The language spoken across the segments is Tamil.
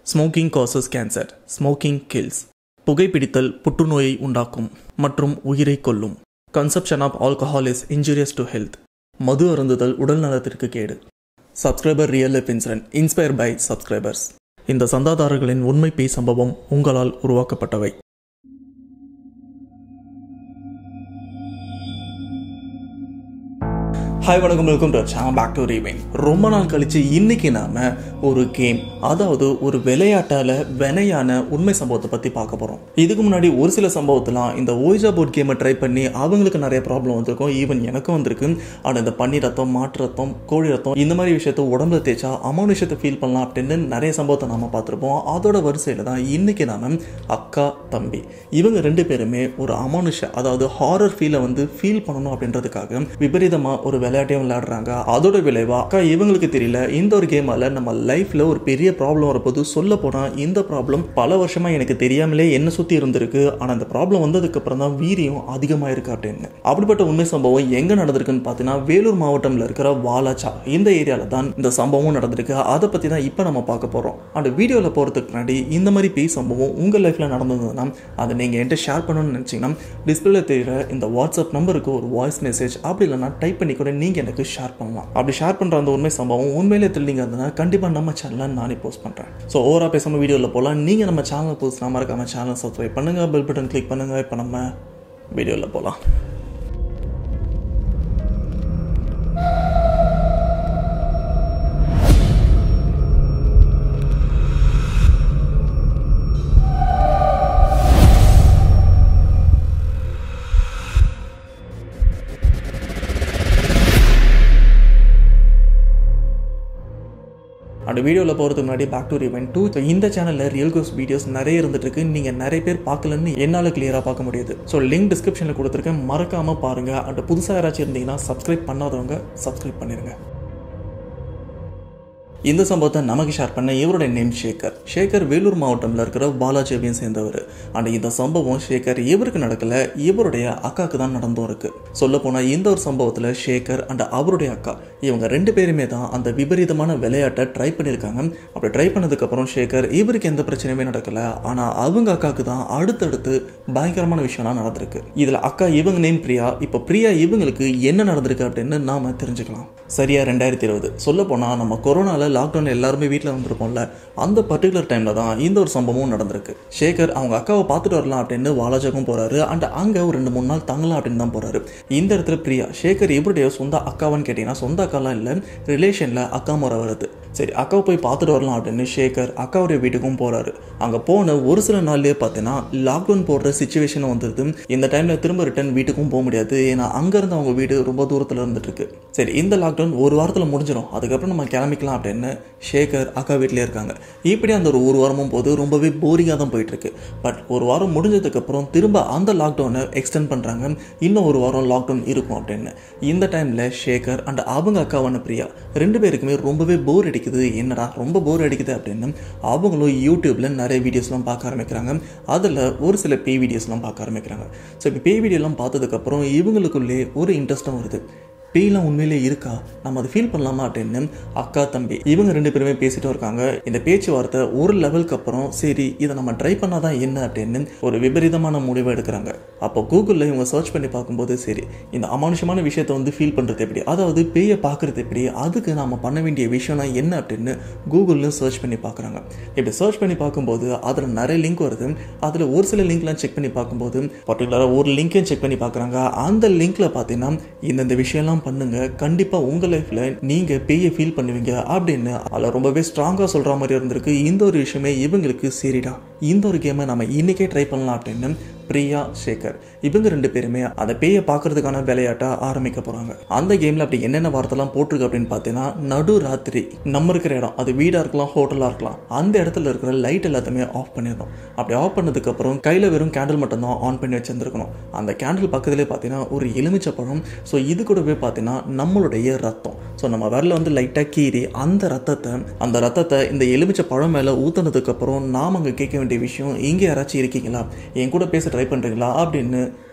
smoking causes cancer smoking kills புகைப்பிடித்தல் புற்றுநோயை உண்டாக்கும் மற்றும் உயிரை கொல்லும் consumption of alcohol is injurious to health மது அருந்துதல் உடல் நலத்திற்கு கேடு subscriber real life incident inspire by சப்ஸ்கிரைபர்ஸ் இந்த சந்தாதாரர்களின் உண்மை பேய் சம்பவம் உங்களால் உருவாக்கப்பட்டவை ஹாய் வணக்கம் welcome to channel back to rewind ரொம்ப நாள் கழிச்சு இன்னைக்கு நாம ஒரு கேம் அதாவது ஒரு விளையாட்டால வினையான உண்மை சம்பவத்தை பத்தி பார்க்க போறோம் இதுக்கு முன்னாடி ஒரு சில சம்பவத்தெல்லாம் இந்த ஓய்ஜா போர்ட் கேமை ட்ரை பண்ணி அவங்களுக்கு நிறைய ப்ராப்ளம் வந்திருக்கும் ஈவன் எனக்கும் வந்திருக்கு ஆனால் இந்த பன்னி ரத்தம் மாட்டு ரத்தம் கோழி ரத்தம் இந்த மாதிரி விஷயத்த உடம்புல தேய்ச்சா அமானுஷத்தை ஃபீல் பண்ணலாம் அப்படின்னு நிறைய சம்பவத்தை நாம பார்த்துருப்போம் அதோட வரிசையில் தான் இன்னைக்கு நாம அக்கா தம்பி இவங்க ரெண்டு பேருமே ஒரு அமானுஷ அதாவது ஹாரர் ஃபீலை வந்து ஃபீல் பண்ணணும் அப்படின்றதுக்காக விபரீதமா ஒரு விளையாட்டையும் விளையாடுறாங்க அதோட விளைவா அக்கா இவங்களுக்கு தெரியல இந்த ஒரு கேமால நம்ம லைஃப்ல ஒரு பெரிய ப்ராப்ளம் வரப்போது சொல்ல போனா இந்த ப்ராப்ளம் பல வருஷமா எனக்கு தெரியாமலே என்ன சுத்தி இருந்திருக்கு ஆனா அந்த ப்ராப்ளம் வந்ததுக்கு அப்புறம் தான் வீரியம் அதிகமா இருக்கு அப்படின்னு அப்படிப்பட்ட உண்மை சம்பவம் எங்க நடந்திருக்குன்னு பார்த்தீங்கன்னா வேலூர் மாவட்டம்ல இருக்கிற வாலாச்சா இந்த ஏரியால தான் இந்த சம்பவம் நடந்திருக்கு அதை பத்தி தான் இப்போ நம்ம பார்க்க போறோம் அந்த வீடியோல போறதுக்கு முன்னாடி இந்த மாதிரி பேய் சம்பவம் உங்க லைஃப்ல நடந்ததுன்னா அதை நீங்க என்கிட்ட ஷேர் பண்ணணும்னு நினைச்சீங்கன்னா டிஸ்பிளேல தெரியுற இந்த வாட்ஸ்அப் நம்பருக்கு ஒரு வாய்ஸ் மெசேஜ் அப்படி இல்லைன்னா டைப் பண்ணி கூட நீங்க எனக்கு ஷேர் பண்ணலாம் அப்படி ஷேர் பண்ற அந்த உண்மை சம்பவம் உண்மையிலே த்ரில்லிங்காக இருந்ததுன்னா கண்டிப்பா நம்ம சேனல்ல நானே போஸ்ட் பண்றேன் ஸோ ஓவரா பேசாம வீடியோல போகலாம் நீங்க நம்ம சேனல் போஸ்ட் மறக்காம சேனல் சப்ஸ்கிரைப் பண்ணுங்க பெல் பட்டன் கிளிக் பண்ணுங்க இப்போ நம்ம வீடியோல போகலாம் அந்த வீடியோவில் போகிறதுக்கு முன்னாடி பேக் டு ரிவென் டூ இந்த சேனலில் ரியல் கோஸ் வீடியோஸ் நிறைய இருந்துட்டு இருக்கு நீங்கள் நிறைய பேர் பார்க்கலன்னு என்னால் கிளியராக பார்க்க முடியுது ஸோ லிங்க் டிஸ்கிரிப்ஷனில் கொடுத்துருக்கேன் மறக்காமல் பாருங்கள் அந்த புதுசாக யாராச்சும் இருந்தீங்கன்னா சப்ஸ்கிரைப் பண்ணாதவங்க சப்ஸ்கிரைப் பண்ணிடுங்க இந்த சம்பவத்தை நமக்கு ஷேர் பண்ண இவருடைய நேம் ஷேகர் ஷேகர் வேலூர் மாவட்டத்தில் இருக்கிற பாலாஜியையும் சேர்ந்தவர் அண்ட் இந்த சம்பவம் ஷேகர் இவருக்கு நடக்கல இவருடைய அக்காவுக்கு தான் நடந்தும் இருக்கு சொல்ல போனால் இந்த ஒரு சம்பவத்தில் ஷேகர் அண்ட் அவருடைய அக்கா இவங்க ரெண்டு பேருமே தான் அந்த விபரீதமான விளையாட்டை ட்ரை பண்ணியிருக்காங்க அப்படி ட்ரை பண்ணதுக்கப்புறம் ஷேகர் இவருக்கு எந்த பிரச்சனையுமே நடக்கல ஆனால் அவங்க அக்காவுக்கு தான் அடுத்தடுத்து பயங்கரமான விஷயம்லாம் நடந்திருக்கு இதில் அக்கா இவங்க நேம் பிரியா இப்போ பிரியா இவங்களுக்கு என்ன நடந்திருக்கு அப்படின்னு நாம தெரிஞ்சுக்கலாம் சரியா ரெண்டாயிரத்தி இருபது சொல்ல போனால் நம்ம கொரோனால லாக்டவுன் எல்லாருமே வீட்டில் வந்திருப்போம்ல அந்த பர்டிகுலர் டைமில் தான் இந்த ஒரு சம்பவம் நடந்திருக்கு ஷேகர் அவங்க அக்காவை பார்த்துட்டு வரலாம் அப்படின்னு வாலாஜகம் போகிறாரு அண்ட் அங்கே ஒரு ரெண்டு மூணு நாள் தங்கலாம் அப்படின்னு தான் போகிறாரு இந்த இடத்துல பிரியா ஷேகர் இவருடைய சொந்த அக்காவான்னு கேட்டிங்கன்னா சொந்த அக்காலாம் இல்லை ரிலேஷனில் அக்கா முறை வருது சரி அக்காவை போய் பார்த்துட்டு வரலாம் அப்படின்னு ஷேகர் அக்காவுடைய வீட்டுக்கும் போகிறாரு அங்கே போன ஒரு சில நாள்லேயே பார்த்தீங்கன்னா லாக்டவுன் போடுற சுச்சுவேஷன் வந்துருது இந்த டைமில் திரும்ப ரிட்டன் வீட்டுக்கும் போக முடியாது ஏன்னா அங்கேருந்து அவங்க வீடு ரொம்ப தூரத்தில் இருந்துட்டு இருக்கு சரி இந்த லாக்டவுன் ஒரு வாரத்தில் முடிஞ்சிடும் அதுக்கப்புறம் நம்ம கிளம்பிக்கலாம் அப்படின்னு ஷேகர் அக்கா வீட்டிலே இருக்காங்க இப்படி அந்த ஒரு ஒரு வாரமும் போது ரொம்பவே போரிங்காக தான் போயிட்டு இருக்கு பட் ஒரு வாரம் முடிஞ்சதுக்கப்புறம் திரும்ப அந்த லாக்டவுனை எக்ஸ்டெண்ட் பண்ணுறாங்க இன்னும் ஒரு வாரம் லாக்டவுன் இருக்கும் அப்படின்னு இந்த டைமில் ஷேகர் அண்ட் அவங்க அக்காவான பிரியா ரெண்டு பேருக்குமே ரொம்பவே போர் அடிக்குது என்னடா ரொம்ப போர் அடிக்குது அப்படின்னு அவங்களும் யூடியூப்பில் நிறைய வீடியோஸ்லாம் பார்க்க ஆரம்பிக்கிறாங்க அதில் ஒரு சில பேய் வீடியோஸ்லாம் பார்க்க ஆரம்பிக்கிறாங்க ஸோ இப்போ பேய் வீடியோலாம் பார்த்ததுக்கப்புறம் இவங்களுக்குள்ளே ஒரு இன்ட்ரெஸ்ட்டும் வருது பேய்லாம் உண்மையிலே இருக்கா நம்ம அதை ஃபீல் பண்ணலாமா அப்படின்னு அக்கா தம்பி இவங்க ரெண்டு பேருமே பேசிட்டு இருக்காங்க இந்த பேச்சுவார்த்தை ஒரு லெவலுக்கு அப்புறம் சரி இதை நம்ம ட்ரை பண்ணாதான் என்ன அப்படின்னு ஒரு விபரீதமான முடிவை எடுக்கிறாங்க அப்போ கூகுளில் இவங்க சர்ச் பண்ணி பார்க்கும்போது சரி இந்த அமானுஷமான விஷயத்தை வந்து ஃபீல் பண்ணுறது எப்படி அதாவது பேயை பார்க்குறது எப்படி அதுக்கு நம்ம பண்ண வேண்டிய விஷயம்னா என்ன அப்படின்னு கூகுளில் சர்ச் பண்ணி பார்க்குறாங்க இப்படி சர்ச் பண்ணி பார்க்கும்போது அதில் நிறைய லிங்க் வருது அதில் ஒரு சில லிங்க்லாம் செக் பண்ணி பார்க்கும்போது பர்டிகுலராக ஒரு லிங்க்கையும் செக் பண்ணி பார்க்குறாங்க அந்த லிங்க்கில் பார்த்தீங்கன்னா இந்தந்த விஷயம்லாம் எல்லாம் பண்ணுங்க கண்டிப்பா உங்க லைஃப்ல நீங்க பேய ஃபீல் பண்ணுவீங்க அப்படின்னு அதில் ரொம்பவே ஸ்ட்ராங்கா சொல்ற மாதிரி இருந்திருக்கு இந்த ஒரு விஷயமே இவங்களுக்கு சரிடா இந்த ஒரு கேமை நம்ம இன்னைக்கே ட்ரை பண்ணலாம் அப்படின்னு பிரியா சேகர் இவங்க ரெண்டு பேருமே அந்த பேயை பார்க்கறதுக்கான விளையாட்டை ஆரம்பிக்க போறாங்க அந்த கேம்ல அப்படி என்னென்ன வார்த்தைலாம் போட்டிருக்கு அப்படின்னு பார்த்தீங்கன்னா நடு ராத்திரி நம்ம இருக்கிற இடம் அது வீடா இருக்கலாம் ஹோட்டலா இருக்கலாம் அந்த இடத்துல இருக்கிற லைட் எல்லாத்தையுமே ஆஃப் பண்ணிடணும் அப்படி ஆஃப் பண்ணதுக்கு அப்புறம் கையில வெறும் கேண்டில் மட்டும் தான் ஆன் பண்ணி வச்சிருந்துருக்கணும் அந்த கேண்டில் பக்கத்துலேயே பார்த்தீங்கன்னா ஒரு எலுமிச்சை பழம் ஸோ இது கூடவே பார்த்தீங்கன்னா நம்மளுடைய ரத்தம் ஸோ நம்ம விரல வந்து லைட்டாக கீறி அந்த ரத்தத்தை அந்த ரத்தத்தை இந்த எலுமிச்சை பழம் மேலே ஊற்றுனதுக்கப்புறம் நாம் அங்கே கேட்க வேண்டிய விஷயம் இங்கே யாராச்சும் இருக்கீங்களா என் கூட பேச ட்ரை பண்ணுறீங்களா அப்படின்னு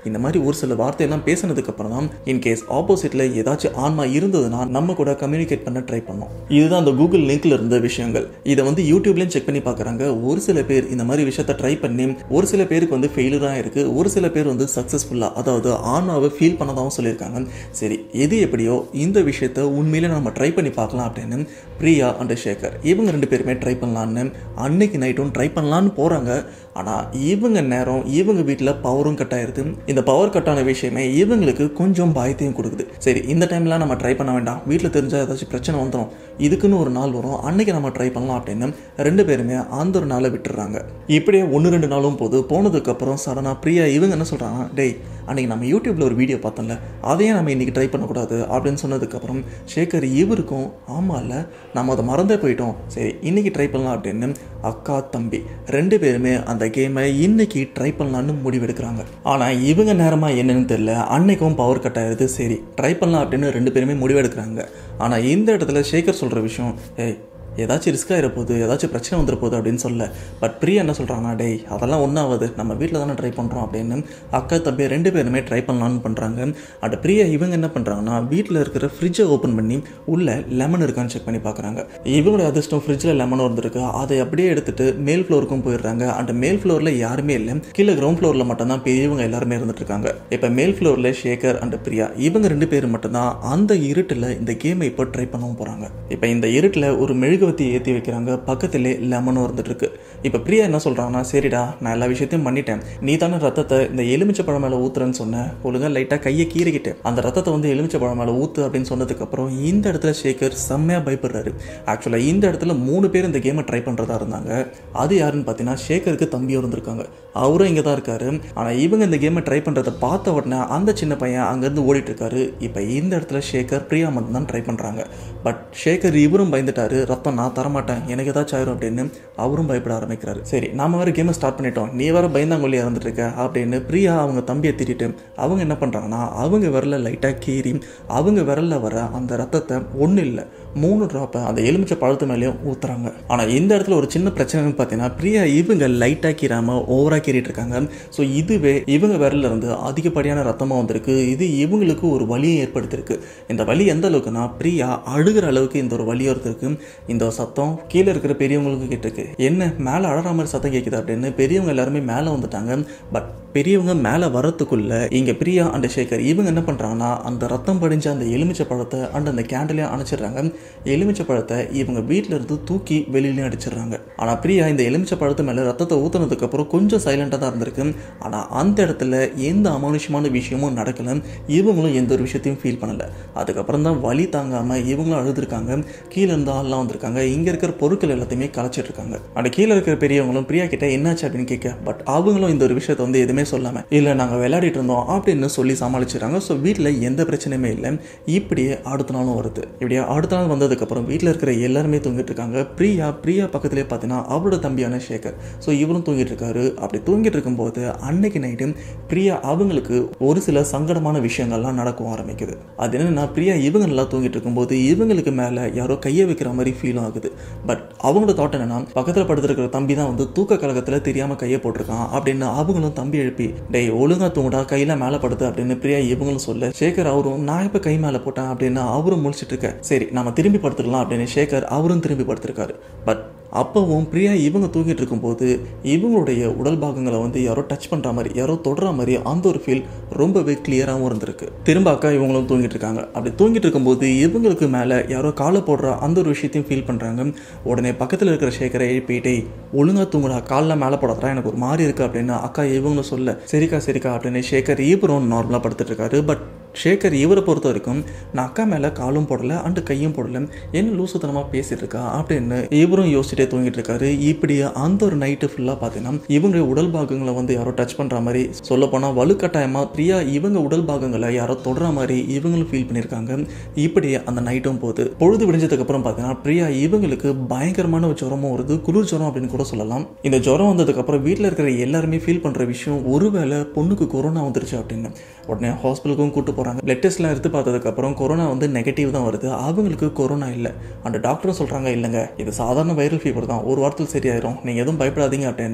இந்த மாதிரி ஒரு சில வார்த்தையெல்லாம் பேசினதுக்கு அப்புறம் தான் இன்கேஸ் ஆப்போசிட்ல ஏதாச்சும் ஆன்மா இருந்ததுன்னா நம்ம கூட கம்யூனிகேட் பண்ண ட்ரை பண்ணோம் இதுதான் அந்த கூகுள் லிங்க்ல இருந்த விஷயங்கள் இதை வந்து யூடியூப்லயும் செக் பண்ணி பார்க்குறாங்க ஒரு சில பேர் இந்த மாதிரி விஷயத்த ட்ரை பண்ணி ஒரு சில பேருக்கு வந்து ஃபெயிலியராக இருக்கு ஒரு சில பேர் வந்து சக்ஸஸ்ஃபுல்லாக அதாவது ஆன்மாவை ஃபீல் பண்ணதாகவும் சொல்லியிருக்காங்க சரி எது எப்படியோ இந்த விஷயத்த உண்மையிலே நம்ம ட்ரை பண்ணி பார்க்கலாம் அப்படின்னு பிரியா அண்ட் சேகர் இவங்க ரெண்டு பேருமே ட்ரை பண்ணலான்னு அன்னைக்கு நைட்டும் ட்ரை பண்ணலான்னு போகிறாங்க ஆனால் இவங்க நேரம் இவங்க வீட்டில் பவரும் கட் ஆயிருது இந்த பவர் கட்டான விஷயமே இவங்களுக்கு கொஞ்சம் பயத்தையும் கொடுக்குது சரி இந்த டைம்லாம் நம்ம ட்ரை பண்ண வேண்டாம் வீட்டில் தெரிஞ்சால் ஏதாச்சும் பிரச்சனை வந்துடும் இதுக்குன்னு ஒரு நாள் வரும் அன்னைக்கு நம்ம ட்ரை பண்ணலாம் அப்படின்னு ரெண்டு பேருமே அந்த ஒரு நாளை விட்டுறாங்க இப்படியே ஒன்று ரெண்டு நாளும் போது போனதுக்கப்புறம் சடனாக பிரியா இவங்க என்ன சொல்கிறாங்க டேய் அன்னைக்கு நம்ம யூடியூப்பில் ஒரு வீடியோ பார்த்தோம்ல அதையே நம்ம இன்றைக்கி ட்ரை பண்ணக்கூடாது அப்படின்னு சொன்னதுக்கப்புறம் சேகர் இவருக்கும் ஆமாம் இல்லை நம்ம அதை மறந்தே போயிட்டோம் சரி இன்னைக்கு ட்ரை பண்ணலாம் அப்படின்னு அக்கா தம்பி ரெண்டு பேருமே அந்த கேமை இன்னைக்கு ட்ரை பண்ணலான்னு முடிவெடுக்கிறாங்க ஆனால் இவங்க நேரமாக என்னன்னு தெரியல அன்னைக்கும் பவர் கட் ஆயிருது சரி ட்ரை பண்ணலாம் அப்படின்னு ரெண்டு பேருமே முடிவெடுக்கிறாங்க ஆனால் இந்த இடத்துல சேகர் சொல்கிற விஷயம் ஏய் ஏதாச்சும் ரிஸ்க் ஆகிட போகுது ஏதாச்சும் பிரச்சனை வந்துட போகுது அப்படின்னு சொல்ல பட் பிரியா என்ன சொல்கிறாங்கன்னா டேய் அதெல்லாம் ஒன்றாவது நம்ம வீட்டில் தானே ட்ரை பண்ணுறோம் அப்படின்னு அக்கா தம்பி ரெண்டு பேருமே ட்ரை பண்ணலான்னு பண்ணுறாங்க அண்ட் பிரியா இவங்க என்ன பண்ணுறாங்கன்னா வீட்டில் இருக்கிற ஃப்ரிட்ஜை ஓப்பன் பண்ணி உள்ள லெமன் இருக்கான்னு செக் பண்ணி பார்க்குறாங்க இவங்களுடைய அதிர்ஷ்டம் ஃப்ரிட்ஜில் லெமன் இருந்திருக்கு அதை அப்படியே எடுத்துட்டு மேல் ஃப்ளோருக்கும் போயிடுறாங்க அண்ட் மேல் ஃப்ளோரில் யாருமே இல்லை கீழே கிரவுண்ட் ஃப்ளோரில் மட்டும்தான் பெரியவங்க எல்லாருமே இருந்துட்டு இருக்காங்க இப்போ மேல் ஃப்ளோரில் ஷேகர் அண்ட் பிரியா இவங்க ரெண்டு பேரும் மட்டும்தான் அந்த இருட்டில் இந்த கேமை இப்போ ட்ரை பண்ணவும் போகிறாங்க இப்போ இந்த இருட்டில் ஒரு மெழுகுவத்தி ஏற்றி வைக்கிறாங்க பக்கத்திலே லெமனும் இருந்துட்டு இருக்கு இப்போ பிரியா என்ன சொல்கிறாங்கன்னா சரிடா நான் எல்லா விஷயத்தையும் பண்ணிட்டேன் நீ தானே ரத்தத்தை இந்த எலுமிச்சை பழம் மேலே ஊத்துறேன்னு சொன்னேன் ஒழுங்காக லைட்டாக கையை கீறிக்கிட்டேன் அந்த ரத்தத்தை வந்து எலுமிச்சை பழம் மேலே ஊத்து அப்படின்னு சொன்னதுக்கப்புறம் இந்த இடத்துல ஷேகர் செம்மையாக பயப்படுறாரு ஆக்சுவலாக இந்த இடத்துல மூணு பேர் இந்த கேமை ட்ரை பண்ணுறதா இருந்தாங்க அது யாருன்னு பார்த்தீங்கன்னா ஷேகருக்கு தம்பியும் இருந்திருக்காங்க அவரும் இங்கே தான் இருக்காரு ஆனால் இவங்க இந்த கேமை ட்ரை பண்ணுறதை பார்த்த உடனே அந்த சின்ன பையன் அங்கேருந்து ஓடிட்டு இருக்காரு இப்போ இந்த இடத்துல ஷேகர் பிரியா மட்டும் தான் ட்ரை பண்ணுறாங்க பட் ஷேகர் இவரும் பயந்துட்டாரு ரத்தம் நான் தரமாட்டேன் எனக்கு ஏதாச்சும் ஆயிரும் அப்படின்னு அவரும் பயப்பட ஆரம்பிக்கிறாரு சரி நாம வேற கேமை ஸ்டார்ட் பண்ணிட்டோம் நீ வேற பயந்தாங்கொல்லி இறந்துட்டு இருக்க அப்படின்னு பிரியா அவங்க தம்பியை திட்டிட்டு அவங்க என்ன பண்ணுறாங்கன்னா அவங்க விரல லைட்டாக கீறி அவங்க விரல்ல வர அந்த ரத்தத்தை ஒன்றும் இல்லை மூணு ட்ராப்பை அந்த எலுமிச்சை பழத்து மேலேயும் ஊத்துறாங்க ஆனால் இந்த இடத்துல ஒரு சின்ன பிரச்சனைன்னு பார்த்தீங்கன்னா பிரியா இவங்க லைட்டாக கீறாமல் ஓவராக கீறிட்டு இருக்காங்க ஸோ இதுவே இவங்க விரல்ல இருந்து அதிகப்படியான ரத்தமாக வந்திருக்கு இது இவங்களுக்கு ஒரு வலியை ஏற்படுத்தியிருக்கு இந்த வலி எந்த அளவுக்குன்னா பிரியா அழுகிற அளவுக்கு இந்த ஒரு வலி ஒருத்தருக்கு இந்த சத்தம் கீழே இருக்கிற பெரியவங்களுக்கு கேட்டிருக்கு என்ன மேலே அழற மாதிரி சத்தம் கேட்குது அப்படின்னு பெரியவங்க எல்லாருமே மேலே வந்துட்டாங்க பட் பெரியவங்க மேலே வரத்துக்குள்ள இங்கே பிரியா அண்ட் சேகர் இவங்க என்ன பண்ணுறாங்கன்னா அந்த ரத்தம் படிஞ்ச அந்த எலுமிச்சை பழத்தை அண்ட் அந்த கேண்டிலையும் அணைச்சிடுறாங்க எலுமிச்சை பழத்தை இவங்க வீட்டில் இருந்து தூக்கி வெளியிலையும் அடிச்சிடுறாங்க ஆனால் பிரியா இந்த எலுமிச்சை பழத்து மேலே ரத்தத்தை ஊற்றுனதுக்கு அப்புறம் கொஞ்சம் சைலண்டாக தான் இருந்திருக்கு ஆனால் அந்த இடத்துல எந்த அமானுஷமான விஷயமும் நடக்கல இவங்களும் எந்த ஒரு விஷயத்தையும் ஃபீல் பண்ணல அதுக்கப்புறம் தான் வலி தாங்காமல் இவங்களும் அழுதுருக்காங்க கீழே இருந்து ஆள்லாம் வந்திருக்காங்க இங்கே இருக்கிற பொருட்கள் எல்லாத்தையுமே கலைச்சிட்டு இருக்காங்க அந்த கீழே இருக்கிற பெரியவங்களும் பிரியா கிட்ட என்னாச்சு அப்படின்னு கேட்க பட் அவங்களும் இந்த ஒரு விஷயத்தை வந்து எதுவுமே சொல்லாமல் இல்லை நாங்கள் விளையாடிட்டு இருந்தோம் அப்படின்னு சொல்லி சமாளிச்சிடறாங்க ஸோ வீட்டில் எந்த பிரச்சனையுமே இல்லை இப்படியே அடுத்த நாளும் வருது இப்படியே அடுத்த நாள் வந்ததுக்கப்புறம் வீட்டில் இருக்கிற எல்லாருமே தூங்கிட்டு இருக்காங்க பிரியா பிரியா பக்கத்துலேயே பார்த்தீங்கன்னா அவரோட தம்பியான சேகர் ஸோ இவரும் தூங்கிட்டு இருக்காரு அப்படி தூங்கிட்டு இருக்கும்போது அன்னைக்கு நைட்டு பிரியா அவங்களுக்கு ஒரு சில சங்கடமான விஷயங்கள்லாம் நடக்கும் ஆரம்பிக்குது அது என்னன்னா பிரியா இவங்க நல்லா தூங்கிட்டு இருக்கும்போது இவங்களுக்கு மேலே யாரோ கையை வைக்கிற மாதிரி ஃபீலும் ஆகுது பட் அவங்களோட தாட் என்னன்னா பக்கத்தில் படுத்திருக்கிற தம்பி தான் வந்து தூக்க கழகத்தில் தெரியாமல் கையை போட்டிருக்கான் அப்படின்னு அவங்களும் தம்பி எழுப்பி டேய் ஒழுங்கா தூங்குடா கையில் மேலே படுத்து அப்படின்னு பிரியா இவங்களும் சொல்ல சேகர் அவரும் நான் இப்போ கை மேலே போட்டேன் அப்படின்னு அவரும் முழிச்சிட்டு இருக்க சரி நம்ம திரும்பி படுத்துக்கலாம் அப்படின்னு சேகர் அவரும் திரும்பி படுத்திருக்காரு பட் அப்பவும் பிரியா இவங்க தூங்கிட்டு இருக்கும்போது இவங்களுடைய உடல் பாகங்களை வந்து யாரோ டச் பண்ணுற மாதிரி யாரோ தொடுற மாதிரி அந்த ஒரு ஃபீல் ரொம்பவே கிளியராகவும் இருந்திருக்கு திரும்ப அக்கா இவங்களும் தூங்கிட்டு இருக்காங்க அப்படி தூங்கிட்டு இருக்கும்போது இவங்களுக்கு மேலே யாரோ காலை போடுற அந்த ஒரு விஷயத்தையும் ஃபீல் பண்ணுறாங்க உடனே பக்கத்தில் இருக்கிற சேகரை எழுப்பிட்டே ஒழுங்காக தூங்குடா காலில் மேலே போடாதா எனக்கு ஒரு மாதிரி இருக்குது அப்படின்னு அக்கா இவங்களும் சொல்ல சரிக்கா சரிக்கா அப்படின்னு சேகர் இவரும் நார்மலாக படுத்துட்டு இருக்காரு பட் சேகர் இவரை பொறுத்த வரைக்கும் நான் அக்கா மேலே காலும் போடல அண்டு கையும் போடல என்ன லூசுத்தனமாக பேசிட்டு இருக்கா அப்படின்னு இவரும் யோசிச்சுட்டே தூங்கிட்டு இருக்காரு இப்படி அந்த ஒரு நைட்டு ஃபுல்லாக பார்த்தீங்கன்னா இவங்களுடைய உடல் பாகங்களை வந்து யாரோ டச் பண்ணுற மாதிரி சொல்ல போனால் வலுக்கட்டாயமாக பிரியா இவங்க உடல் பாகங்களை யாரோ தொடுற மாதிரி இவங்களும் ஃபீல் பண்ணியிருக்காங்க இப்படி அந்த நைட்டும் போகுது பொழுது விடிஞ்சதுக்கு அப்புறம் பார்த்தீங்கன்னா பிரியா இவங்களுக்கு பயங்கரமான ஒரு ஜுரமும் வருது குளிர் ஜுரம் அப்படின்னு கூட சொல்லலாம் இந்த ஜுரம் வந்ததுக்கப்புறம் வீட்டில் இருக்கிற எல்லாருமே ஃபீல் பண்ணுற விஷயம் ஒருவேளை பொண்ணுக்கு கொரோனா வந்துருச்சு அப்படின்னு உடனே ஹாஸ்பிட்டலுக்கும் கூட்டு போகிறாங்க பிளட் டெஸ்ட்லாம் எடுத்து பார்த்ததுக்கப்புறம் கொரோனா வந்து நெகட்டிவ் தான் வருது அவங்களுக்கு கொரோனா இல்லை அந்த டாக்டரும் சொல்கிறாங்க இல்லைங்க இது சாதாரண வைரல் ஃபீவர் தான் ஒரு வாரத்தில் சரியாயிரும் நீங்கள் எதுவும் பயப்படாதீங்க அப்படின்னு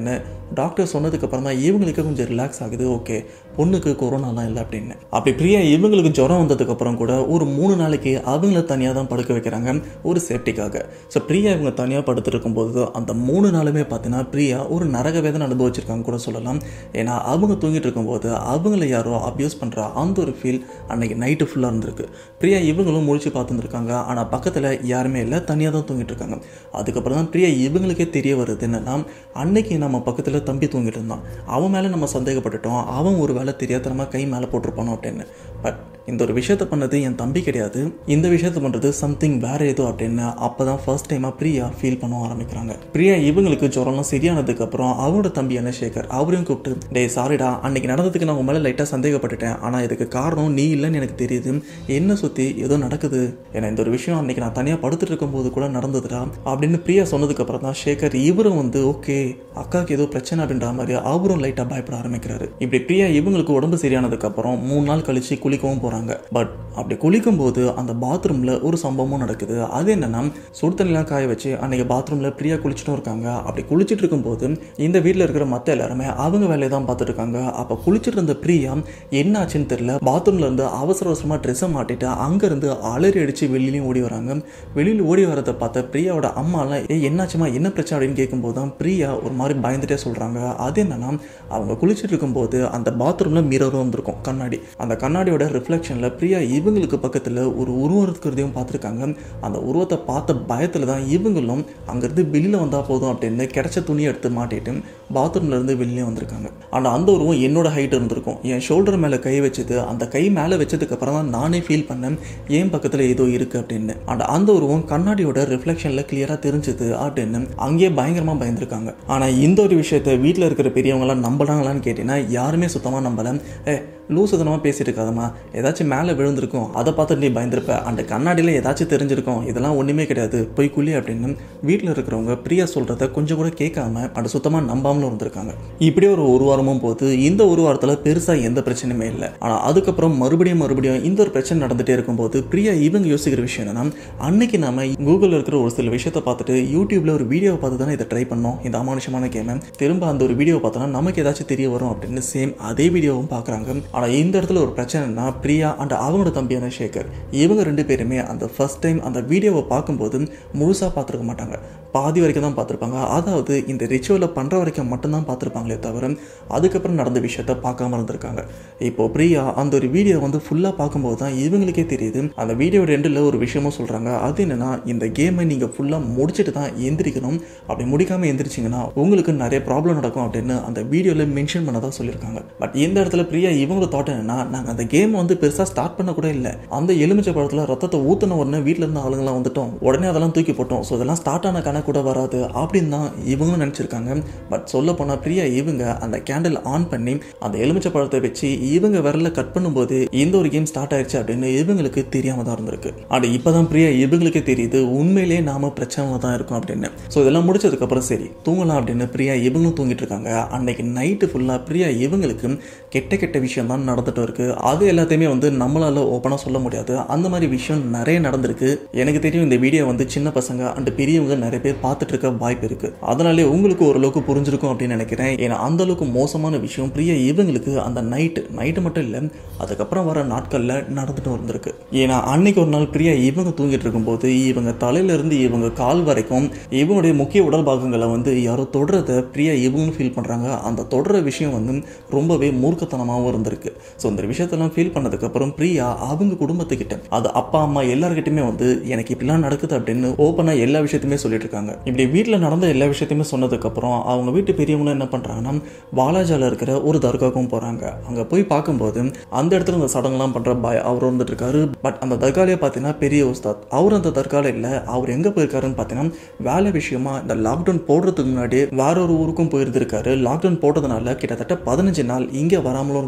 டாக்டர் சொன்னதுக்கு அப்புறம் தான் இவங்களுக்கு கொஞ்சம் ரிலாக்ஸ் ஆகுது ஓகே பொண்ணுக்கு கொரோனாலாம் இல்லை அப்படின்னு அப்படி பிரியா இவங்களுக்கு ஜுரம் வந்ததுக்கு அப்புறம் கூட ஒரு மூணு நாளைக்கு அவங்கள தனியாக தான் படுக்க வைக்கிறாங்க ஒரு சேஃப்டிக்காக ஸோ பிரியா இவங்க தனியாக படுத்துட்டு இருக்கும்போது அந்த மூணு நாளுமே பார்த்தீங்கன்னா பிரியா ஒரு நரக வேதனை அனுபவிச்சிருக்காங்க கூட சொல்லலாம் ஏன்னா அவங்க தூங்கிட்டு இருக்கும்போது அவங்கள யாரோ அப்யூஸ் பண்ணுற அந்த ஒரு ஃபீல் அன்னைக்கு நைட்டு ஃபுல்லாக இருந்திருக்கு பிரியா இவங்களும் முழிச்சு பார்த்துருக்காங்க ஆனால் பக்கத்தில் யாருமே இல்லை தனியாக தான் தூங்கிட்டு இருக்காங்க அதுக்கப்புறம் தான் பிரியா இவங்களுக்கே தெரிய வருது என்னன்னா அன்னைக்கு நம்ம பக்கத்தில் தம்பி தூங்கிட்டு இருந்தான் அவன் மேலே நம்ம சந்தேகப்பட்டுட்டோம் அவன் ஒரு வேலை தெரியாதனமாக கை மேலே போட்டிருப்பானோ அப்படின்னு பட் இந்த ஒரு விஷயத்த பண்ணது என் தம்பி கிடையாது இந்த விஷயத்த பண்ணுறது சம்திங் வேற ஏதோ அப்படின்னு அப்போ தான் ஃபர்ஸ்ட் டைமாக பிரியா ஃபீல் பண்ண ஆரம்பிக்கிறாங்க பிரியா இவங்களுக்கு ஜுரம்லாம் சரியானதுக்கு அப்புறம் அவரோட தம்பியான சேகர் அவரையும் கூப்பிட்டு டே சாரிடா அன்னைக்கு நடந்ததுக்கு நான் உன் மேலே லைட்டாக சந்தேகப்பட்டுட்டேன் ஆனால் இதுக்கு காரணம் நீ இல்லைன்னு எனக்கு தெரியுது என்ன சுற்றி ஏதோ நடக்குது ஏன்னா இந்த ஒரு விஷயம் அன்னைக்கு நான் தனியாக படுத்துட்டு இருக்கும்போது கூட நடந்ததுடா அப்படின்னு பிரியா சொன்னதுக்கு அப்புறம் தான் சேகர் இவரும் வந்து ஓகே அக்காவுக்கு ஏதோ பிரச்சனை அப்படின்ற மாதிரி அவரும் லைட்டாக பயப்பட ஆரம்பிக்கிறாரு இப்படி பிரியா இவங்களுக்கு உடம்பு சரியானதுக்கு அப்புறம் மூணு நாள் கழிச்சு குளிக்கவும் போகிறாங்க பட் அப்படி குளிக்கும் போது அந்த பாத்ரூமில் ஒரு சம்பவமும் நடக்குது அது என்னன்னா சுடு தண்ணிலாம் காய வச்சு அன்னைக்கு பாத்ரூமில் பிரியா குளிச்சுட்டும் இருக்காங்க அப்படி குளிச்சுட்டு இருக்கும்போது இந்த வீட்டில் இருக்கிற மற்ற எல்லாருமே அவங்க வேலையை தான் பார்த்துட்டு இருக்காங்க அப்போ குளிச்சுட்டு இருந்த பிரியா என்ன ஆச்சுன்னு தெரியல பாத்ரூம்ல இருந்து அவசர அவசரமாக ட்ரெஸ்ஸை மாட்டிட்டு அங்கேருந்து அலறி அடித்து வெளியிலையும் ஓடி வராங்க வெளியில் ஓடி வரதை பார்த்த பிரியாவோட அம்மாலாம் ஏ என்னாச்சுமா என்ன பிரச்சனை அப்படின்னு கேட்கும்போது தான் பிரியா ஒரு மாதிரி பயந்துட்டே சொல்கிறாங்க அது என்னன்னா அவங்க குளிச்சுட்டு இருக்கும்போது அந்த பாத்ரூமில் மிரரும் வந்திருக்கும் கண்ணாடி அந்த கண்ணாடியோட ரிஃப்ளெக்ஷனில் பிரியா இவங்களுக்கு பக்கத்தில் ஒரு உருவம் இருக்கிறதையும் பார்த்துருக்காங்க அந்த உருவத்தை பார்த்த பயத்தில் தான் இவங்களும் அங்கேருந்து வெளியில் வந்தால் போதும் அப்படின்னு கிடைச்ச துணியை எடுத்து மாட்டிட்டு பாத்ரூம்ல இருந்து வெளியே வந்திருக்காங்க ஆனால் அந்த உருவம் என்னோட ஹைட் இருந்திருக்கும் என் ஷோல்டர் மேலே கை வச்சது அந்த கை மேலே வச்சதுக்கு அப்புறம் தான் நானே ஃபீல் பண்ணேன் என் பக்கத்தில் ஏதோ இருக்கு அப்படின்னு அண்ட் அந்த உருவம் கண்ணாடியோட ரிஃப்ளெக்ஷனில் கிளியராக தெரிஞ்சுது அப்படின்னு அங்கேயே பயங்கரமாக பயந்துருக்காங்க ஆனால் இந்த ஒரு விஷயத்த வீட்டில் இருக்கிற பெரியவங்களாம் நம்பலாங்களான்னு கேட்டீங்கன்னா யாருமே சுத்தமாக நம்பலை ஏ லூசுதனமாக பேசிட்டு இருக்காதம்மா ஏதாச்சும் மேலே விழுந்திருக்கும் அதை பார்த்துட்டு நீ பயந்துருப்ப அந்த கண்ணாடியில் ஏதாச்சும் தெரிஞ்சிருக்கும் இதெல்லாம் ஒன்றுமே கிடையாது போய் குழி அப்படின்னு வீட்டில் இருக்கிறவங்க பிரியா சொல்கிறத கொஞ்சம் கூட கேட்காம அதை சுத்தமாக நம்பாமலும் இருந்திருக்காங்க இப்படியே ஒரு ஒரு வாரமும் போது இந்த ஒரு வாரத்தில் பெருசாக எந்த பிரச்சனையுமே இல்லை ஆனால் அதுக்கப்புறம் மறுபடியும் மறுபடியும் இந்த ஒரு பிரச்சனை நடந்துகிட்டே இருக்கும்போது பிரியா இவங்க யோசிக்கிற விஷயம் என்னன்னா அன்னைக்கு நாம கூகுளில் இருக்கிற ஒரு சில விஷயத்தை பார்த்துட்டு யூடியூப்ல ஒரு வீடியோவை பார்த்து தானே இதை ட்ரை பண்ணோம் இந்த அமானுஷமான கேமை திரும்ப அந்த ஒரு வீடியோவை பார்த்தோன்னா நமக்கு ஏதாச்சும் தெரிய வரும் அப்படின்னு சேம் அதே வீடியோவும் பார்க்குறாங்க ஆனால் இந்த இடத்துல ஒரு பிரச்சனைனா பிரியா அண்ட் அவங்களோட தம்பியான சேகர் இவங்க ரெண்டு பேருமே அந்த ஃபர்ஸ்ட் டைம் அந்த வீடியோவை பார்க்கும்போது முழுசாக பார்த்துருக்க மாட்டாங்க பாதி வரைக்கும் தான் பார்த்துருப்பாங்க அதாவது இந்த ரிச்சுவலை பண்ணுற வரைக்கும் மட்டும்தான் பார்த்துருப்பாங்களே தவிர அதுக்கப்புறம் நடந்த விஷயத்த பார்க்காம இருந்திருக்காங்க இப்போ பிரியா அந்த ஒரு வீடியோ வந்து ஃபுல்லாக பார்க்கும்போது தான் இவங்களுக்கே தெரியுது அந்த வீடியோ ரெண்டில் ஒரு விஷயமும் சொல்கிறாங்க அது என்னன்னா இந்த கேமை நீங்கள் ஃபுல்லாக முடிச்சுட்டு தான் எந்திரிக்கணும் அப்படி முடிக்காமல் எந்திரிச்சிங்கன்னா உங்களுக்கு நிறைய ப்ராப்ளம் நடக்கும் அப்படின்னு அந்த வீடியோவில் மென்ஷன் பண்ணதான் சொல்லியிருக்காங்க பட் இந்த இடத்துல பிரியா இவங்களோட தாட் என்னன்னா நாங்கள் அந்த கேம் வந்து பெருசாக ஸ்டார்ட் பண்ண கூட இல்லை அந்த எலுமிச்சை பழத்தில் ரத்தத்தை ஊற்றின உடனே வீட்டில் இருந்த ஆளுங்களாம் வந்துட்டோம் உடனே அதெல்லாம் தூக்கி போட்டோம் ஸோ இதெல்லாம் ஸ்டார்ட் ஆன கணக்கு கூட வராது அப்படின்னு தான் இவங்களும் நினச்சிருக்காங்க பட் சொல்ல போனால் பிரியா இவங்க அந்த கேண்டில் ஆன் பண்ணி அந்த எலுமிச்சை பழத்தை வச்சு இவங்க விரல கட் பண்ணும்போது இந்த ஒரு கேம் ஸ்டார்ட் ஆயிடுச்சு அப்படின்னு இவங்களுக்கு தெரியாம தான் இருந்திருக்கு அண்ட் இப்போதான் பிரியா இவங்களுக்கே தெரியுது உண்மையிலேயே நாம பிரச்சனை தான் இருக்கும் அப்படின்னு ஸோ இதெல்லாம் முடிச்சதுக்கு அப்புறம் சரி தூங்கலாம் அப்படின்னு பிரியா இவங்களும் தூங்கிட்டு இருக்காங்க அன்னைக்கு நைட்டு ஃபுல்லாக பிரியா இவங்களுக்கு கெட்ட கெட்ட விஷயம் தான் நடந்துட்டு இருக்கு அது எல்லாத்தையுமே வந்து நம்மளால ஓப்பனாக சொல்ல முடியாது அந்த மாதிரி விஷயம் நிறைய நடந்திருக்கு எனக்கு தெரியும் இந்த வீடியோ வந்து சின்ன பசங்க அண்ட் பெரியவங்க நிறைய பேர் பார்த்துட்டு இருக்க வாய்ப்பு இருக்கு அதனாலே உங்களுக்கு ஓரளவுக்கு புரிஞ்சிருக்கும் அப்படின்னு நினைக்கிறேன் ஏன்னா அந்த அளவுக்கு மோசமான விஷயம் பிரியா இவங்களுக்கு அந்த நைட்டு நைட்டு மட்டும் இல்லை அதுக்கப்புறம் வர நாட்களில் நடந்துட்டு வந்திருக்கு ஏன்னா அன்னைக்கு ஒரு நாள் பிரியா இவங்க தூங்கிட்டு இருக்கும்போது இவங்க தலையில இருந்து இவங்க கால் வரைக்கும் இவங்களுடைய முக்கிய உடல் பாகங்களை வந்து யாரோ தொடரத பிரியா இவங்களும் ஃபீல் பண்ணுறாங்க அந்த தொடர விஷயம் வந்து ரொம்பவே மூர்க்கத்தனமாகவும் இருந்திருக்கு ஸோ இந்த விஷயத்தெல்லாம் ஃபீல் பண்ணதுக்கப்புறம் பிரியா அவங்க குடும்பத்துக்கிட்ட அது அப்பா அம்மா எல்லாருக்கிட்டையுமே வந்து எனக்கு இப்படிலாம் நடக்குது அப்படின்னு ஓப்பனாக எல்லா விஷயத்தையுமே சொல்லிட்டு இருக்காங்க இப்படி வீட்டில் நடந்த எல்லா விஷயத்தையுமே சொன்னதுக்கப்புறம் அவங்க வீட்டு பெரியவங்களும் என்ன பண்ணுறாங்கன்னா வாலாஜால இருக்கிற ஒரு தர்காவுக்கும் போகிறாங்க அங்கே போய் பார்க்கும்போது அந்த இடத்துல இந்த சடங்குலாம் பண்ணுற பாய் அவர் வந்துட்டு இருக்காரு பட் அந்த தர்காலே பார்த்தீங்கன்னா பெரிய உஸ்தாத் அவர் அந்த தர்கால இல்லை அவர் எங்கே போயிருக்காருன்னு பார்த்தீங்கன்னா வேலை விஷயமா இந்த லாக்டவுன் போடுறதுக்கு முன்னாடி வேற ஒரு ஊருக்கும் போயிருந்திருக்காரு லாக்டவுன் போட்டதுனால கிட்டத்தட்ட பதினஞ்சு நாள் இங்கே வராமலும் இருந்திருக்காரு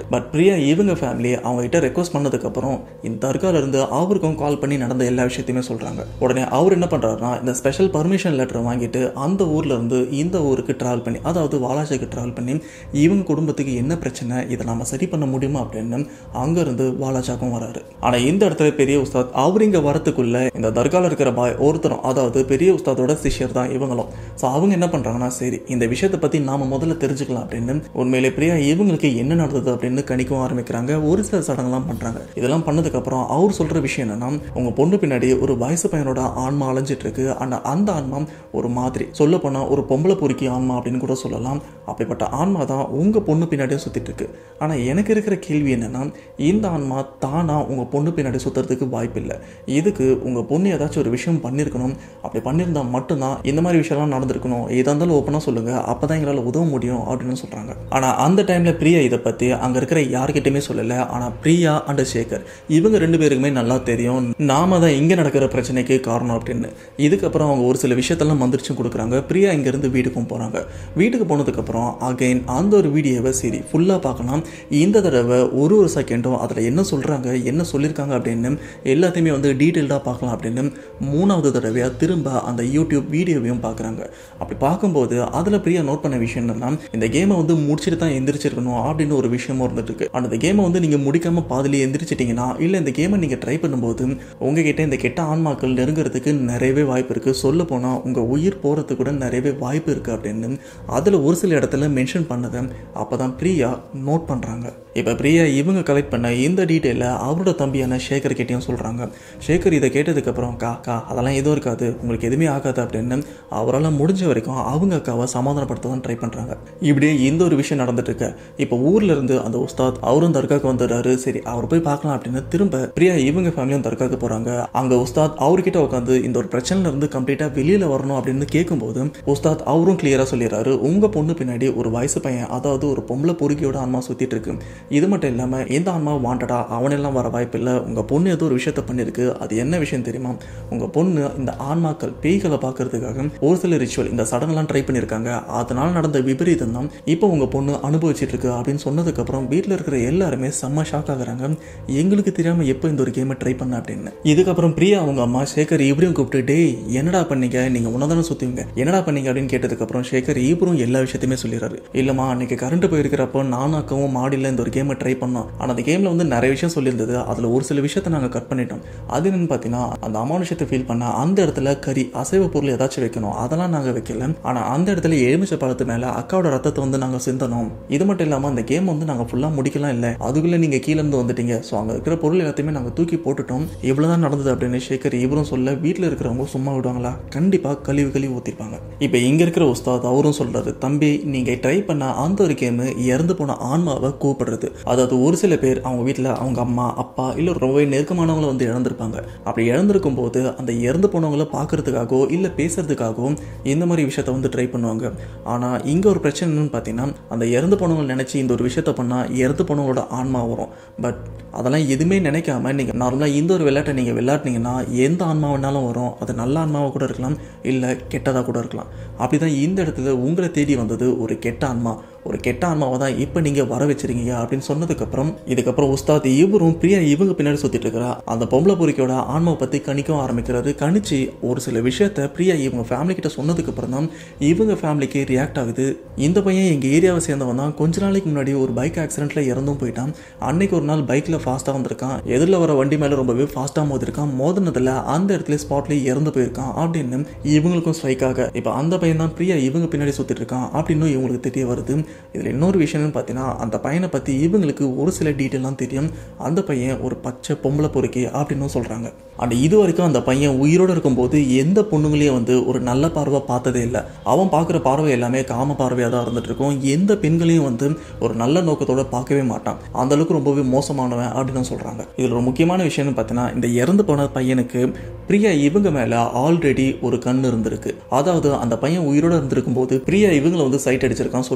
பட் பிரியா இவங்க ஃபேமிலி அவங்க கிட்ட ரெக்வஸ்ட் பண்ணதுக்கப்புறம் இந்த தர்கால இருந்து அவருக்கும் கால் பண்ணி நடந்த எல்லா விஷயத்தையுமே சொல்கிறாங்க உடனே அவர் என்ன பண்ணுறாருனா இந்த ஸ்பெஷல் பர்மிஷன் லெட்டர் வாங்கிட்டு அந்த ஊர்ல இருந்து இந்த ஊருக்கு ட்ராவல் பண்ணி அதாவது வாலாஜாக்கு ட்ராவல் பண்ணி இவங்க குடும்பத்துக்கு என்ன பிரச்சனை இதை நாம சரி பண்ண முடியுமா அப்படின்னு அங்கேருந்து வாலாஜாக்கும் வராரு ஆனால் இந்த இடத்துல பெரிய உஸ்தாத் அவர் இங்கே வரத்துக்குள்ள இந்த தர்கால இருக்கிற பாய் ஒருத்தரும் அதாவது பெரிய உஸ்தாதோட சிஷ்யர் தான் இவங்களும் ஸோ அவங்க என்ன பண்ணுறாங்கன்னா சரி இந்த விஷயத்தை பற்றி நாம முதல்ல தெரிஞ்சுக்கலாம் அப்படின்னு உண்மையிலே பிரியா இவங்களுக்கு என்ன நடந்தது அப்படின்னு கணிக்கவும் ஆரம்பிக்கிறாங்க ஒரு சில சடங்கெல்லாம் பண்ணுறாங்க இதெல்லாம் பண்ணதுக்கப்புறம் அவர் சொல்கிற விஷயம் என்னன்னா உங்கள் பொண்ணு பின்னாடி ஒரு வயசு பையனோட ஆன்மா அலைஞ்சிட்டு இருக்கு ஆனால் அந்த ஆன்மா ஒரு மாதிரி சொல்ல போனால் ஒரு பொம்பளை பொறுக்கி ஆன்மா அப்படின்னு கூட சொல்லலாம் அப்படிப்பட்ட ஆன்மா தான் உங்கள் பொண்ணு பின்னாடியே சுற்றிட்டு இருக்கு ஆனால் எனக்கு இருக்கிற கேள்வி என்னன்னா இந்த ஆன்மா தானாக உங்கள் பொண்ணு பின்னாடி சுற்றுறதுக்கு வாய்ப்பு இல்லை இதுக்கு உங்கள் பொண்ணு ஏதாச்சும் ஒரு விஷயம் பண்ணியிருக்கணும் அப்படி பண்ணியிருந்தா மட்டும்தான் இந்த மாதிரி விஷயம்லாம் நடந்திருக்கணும் எதாக இருந்தாலும் ஓப்பனாக சொல்லுங்கள் அப்போ தான் எங்களால் உதவ முடியும் அப்படின்னு சொல்கிறாங்க ஆனால் அந்த டைமில் பிரியா இதை பற்றி அங்கே இருக்கிற யார்கிட்டயுமே சொல்லலை ஆனால் பிரியா அண்ட் சேகர் இவங்க ரெண்டு பேருக்குமே நல்லா தெரியும் நாம தான் இங்கே நடக்கிற பிரச்சனைக்கு காரணம் அப்படின்னு இதுக்கப்புறம் அவங்க ஒரு சில விஷயத்தெல்லாம் மந்திரிச்சும் கொடுக்குறாங்க பிரியா இங்கேருந்து வீட்டுக்கும் போகிறாங்க வீட்டுக்கு போனதுக்கப்புறம் அகைன் அந்த ஒரு வீடியோவை சரி ஃபுல்லாக பார்க்கலாம் இந்த தடவை ஒரு ஒரு செகண்டும் அதில் என்ன சொல்கிறாங்க என்ன சொல்லியிருக்காங்க அப்படின்னு எல்லாத்தையுமே வந்து டீட்டெயில்டாக பார்க்கலாம் அப்படின்னு மூணாவது தடவையாக திரும்ப அந்த யூடியூப் வீடியோவையும் பார்க்குறாங்க அப்படி பார்க்கும்போது அதில் பிரியா நோட் பண்ண விஷயம் என்னன்னா இந்த கேமை வந்து முடிச்சுட்டு தான் எந்திரிச்சிருக்கணும் அப்படின்னு ஒரு விஷயமும் இருந்துட்டு இருக்கு அந்த கேமை வந்து நீங்கள் முடிக்காம பாதிலே எந்திரிச்சிட்டிங்கன்னா இல்லை இந்த கேமை நீங்கள் ட்ரை பண்ணும்போது உங்ககிட்ட இந்த கெட்ட ஆன்மாக்கள் நெருங்கிறதுக்கு நிறையவே வாய்ப்பு இருக்குது சொல்ல போனால் உங்கள் உயிர் போகிறதுக்கு கூட நிறையவே வாய்ப்பு இருக்குது அப்படின்னு அதில் ஒரு சில இடத்துல மென்ஷன் பண்ணதை அப்போ தான் பிரியா நோட் பண்ணுறாங்க இப்போ பிரியா இவங்க கலெக்ட் பண்ண இந்த டீட்டெயிலை அவரோட தம்பியான சேகர் கிட்டேயும் சொல்கிறாங்க சேகர் இதை கேட்டதுக்கப்புறம் கா கா அதெல்லாம் எதுவும் இருக்காது உங்களுக்கு எதுவுமே ஆகாது அப்படின்னு அவரால் முடிஞ்ச வரைக்கும் அவங்க அக்காவை சமாதானப்படுத்த தான் ட்ரை பண்ணுறாங்க இப்படியே இந்த ஒரு விஷயம் நடந்துட்டு இருக்கு இப்போ ஊர்ல இருந்து அந்த உஸ்தாத் அவரும் தர்காக்கு வந்துடுறாரு சரி அவர் போய் பார்க்கலாம் அப்படின்னு திரும்ப பிரியா இவங்க ஃபேமிலியும் தர்காக்கு போகிறாங்க அங்கே உஸ்தாத் அவர்கிட்ட உட்காந்து இந்த ஒரு பிரச்சனையில இருந்து கம்ப்ளீட்டாக வெளியில் வரணும் அப்படின்னு கேட்கும்போது உஸ்தாத் அவரும் கிளியராக சொல்லிடுறாரு உங்கள் பொண்ணு பின்னாடி ஒரு வயசு பையன் அதாவது ஒரு பொம்பளை பொறுக்கியோட ஆன்மா சுற்றிட்டு இருக்கு இது மட்டும் இல்லாமல் எந்த ஆன்மா வாண்டடா அவனெல்லாம் வர வாய்ப்பு இல்லை உங்கள் பொண்ணு ஏதோ ஒரு விஷயத்த பண்ணியிருக்கு அது என்ன விஷயம் தெரியுமா உங்கள் பொண்ணு இந்த ஆன்மாக்கள் பேய்களை பார்க்கறதுக்காக ஒரு சில ரிச்சுவல் இந்த சடங்கெல்லாம் ட்ரை பண்ணியிருக்காங்க அதனால நடந்த விபரீதம் தான் இப்போ உங்கள் பொண்ணு அனுபவிச்சிட்டு இருக்கு அப்படின்னு சொன்னதுக்கப்புறம் வீட்டில் இருக்கிற எல்லாருமே செம்ம ஷாக் ஆகுறாங்க எங்களுக்கு தெரியாமல் எப்போ இந்த ஒரு கேமை ட்ரை பண்ண அப்படின்னு இதுக்கப்புறம் பிரியா அவங்க அம்மா சேகர் இவரையும் கூப்பிட்டு டேய் என்னடா பண்ணீங்க நீங்கள் உன்னதானே சுற்றுவீங்க என்னடா பண்ணீங்க அப்படின்னு கேட்டதுக்கப்புறம் சேகர் இவரும் எல்லா விஷயத்தையுமே சொல்லிடுறாரு இல்லைம்மா அன்னைக்கு கரண்ட் போயிருக்கிறப்போ நானும் அக்காவும் மாடியில் இந்த ஒரு கேமை ட்ரை பண்ணோம் ஆனால் அந்த கேமில் வந்து நிறைய விஷயம் சொல்லியிருந்தது அதில் ஒரு சில விஷயத்தை நாங்கள் கட் பண்ணிட்டோம் அது என்னன்னு பார்த்தீங்கன்னா அந்த அமானுஷத்தை ஃபீல் பண்ண அந்த இடத்துல கறி அசைவ பொருள் ஏதாச்சும் வைக்கணும் அதெல்லாம் நாங்கள் வைக்கல ஆனால் அந்த இடத்துல எலுமிச்சை பழத்து மேலே அக்காவோட ரத்தத்தை வந்து நாங்கள் சிந்தனோம் இது மட்டும் இல்லாமல் அந்த கேம் வந்து நாங்கள் ஃபுல்லாக முடிக்கலாம் இல்லை அதுக்குள்ளே நீங்கள் கீழே இருந்து வந்துட்டீங்க ஸோ அங்கே இருக்கிற பொருள் எல்லாத்தையுமே நாங்கள் தூக்கி போட்டுட்டோம் இவ்வளோதான் நடந்தது அப்படின்னு சேகர் இவரும் சொல்ல வீட்டில் இருக்கிறவங்க சும்மா விடுவாங்களா கண்டிப்பாக கழிவு கழிவு ஊற்றிருப்பாங்க இப்போ இங்கே இருக்கிற உஸ்தாத் அவரும் சொல்கிறாரு தம்பி நீங்கள் ட்ரை பண்ண அந்த ஒரு கேமு இறந்து போன ஆன்மாவை கூப்பிடுறது அதாவது ஒரு சில பேர் அவங்க வீட்டில் அவங்க அம்மா அப்பா இல்லை ரொம்பவே நெருக்கமானவங்களை வந்து இழந்திருப்பாங்க அப்படி இழந்திருக்கும் போது அந்த இறந்து போனவங்கள பார்க்கறதுக்காகவோ இல்லை பேசுறதுக்காகவோ இந்த மாதிரி விஷயத்த வந்து ட்ரை பண்ணுவாங்க ஆனால் இங்கே ஒரு பிரச்சனை என்னன்னு பார்த்தீங்கன்னா அந்த இறந்து போனவங்க நினச்சி இந்த ஒரு விஷயத்த பண்ணால் இறந்து போனவங்களோட ஆன்மா வரும் பட் அதெல்லாம் எதுவுமே நினைக்காம நீங்கள் நார்மலாக இந்த ஒரு விளையாட்டை நீங்கள் விளையாட்டினீங்கன்னா எந்த ஆன்மா வேணாலும் வரும் அது நல்ல ஆன்மாவாக கூட இருக்கலாம் இல்லை கெட்டதாக கூட இருக்கலாம் அப்படி தான் இந்த இடத்துல உங்களை தேடி வந்தது ஒரு கெட்ட ஆன்மா ஒரு கெட்ட ஆன்மாவை தான் இப்போ நீங்கள் வர வச்சிருக்கீங்க அப்படின்னு சொன்னதுக்கப்புறம் இதுக்கப்புறம் உஸ்தாத் இவரும் பிரியா இவங்க பின்னாடி சுற்றிட்டு இருக்கிறா அந்த பொம்பளை பொறிக்கையோட ஆன்மாவை பற்றி கணிக்கவும் ஆரம்பிக்கிறாரு கணிச்சு ஒரு சில விஷயத்த பிரியா இவங்க ஃபேமிலி கிட்ட சொன்னதுக்கப்புறம் தான் இவங்க ஃபேமிலிக்கு ரியாக்ட் ஆகுது இந்த பையன் எங்கள் ஏரியாவை சேர்ந்தவன் தான் கொஞ்ச நாளைக்கு முன்னாடி ஒரு பைக் ஆக்சிடென்ட்ல இறந்தும் போயிட்டான் அன்னைக்கு ஒரு நாள் பைக்கில் ஃபாஸ்ட்டாக வந்திருக்கான் எதிரில் வர வண்டி மேலே ரொம்பவே ஃபாஸ்ட்டாக மோதிருக்கான் மோதினதில் அந்த இடத்துல ஸ்பாட்லேயே இறந்து போயிருக்கான் அப்படின்னு இவங்களுக்கும் ஸ்ட்ரைக் ஆக இப்போ அந்த பையன் தான் பிரியா இவங்க பின்னாடி சுற்றிட்டு இருக்கான் அப்படின்னு இவங்களுக்கு தெரிய வருது இதில் இன்னொரு விஷயம்னு பார்த்தீங்கன்னா அந்த பையனை பற்றி இவங்களுக்கு ஒரு சில டீட்டெயிலாம் தெரியும் அந்த பையன் ஒரு பச்சை பொம்பளை பொறுக்கி அப்படின்னு சொல்கிறாங்க அண்ட் இது வரைக்கும் அந்த பையன் உயிரோடு இருக்கும்போது எந்த பொண்ணுங்களையும் வந்து ஒரு நல்ல பார்வை பார்த்ததே இல்லை அவன் பார்க்குற பார்வை எல்லாமே காம பார்வையாக தான் இருந்துட்டு இருக்கும் எந்த பெண்களையும் வந்து ஒரு நல்ல நோக்கத்தோட பார்க்கவே மாட்டான் அந்த அளவுக்கு ரொம்பவே மோசமானவன் அப்படின்னு சொல்கிறாங்க இதில் ஒரு முக்கியமான விஷயம்னு பார்த்தீங்கன்னா இந்த இறந்து போன பையனுக்கு பிரியா இவங்க மேலே ஆல்ரெடி ஒரு கண் இருந்திருக்கு அதாவது அந்த பையன் உயிரோடு இருந்திருக்கும் போது பிரியா இவங்களை வந்து சைட் அடிச்சிருக்கான் சொல்ல போனால் லவ்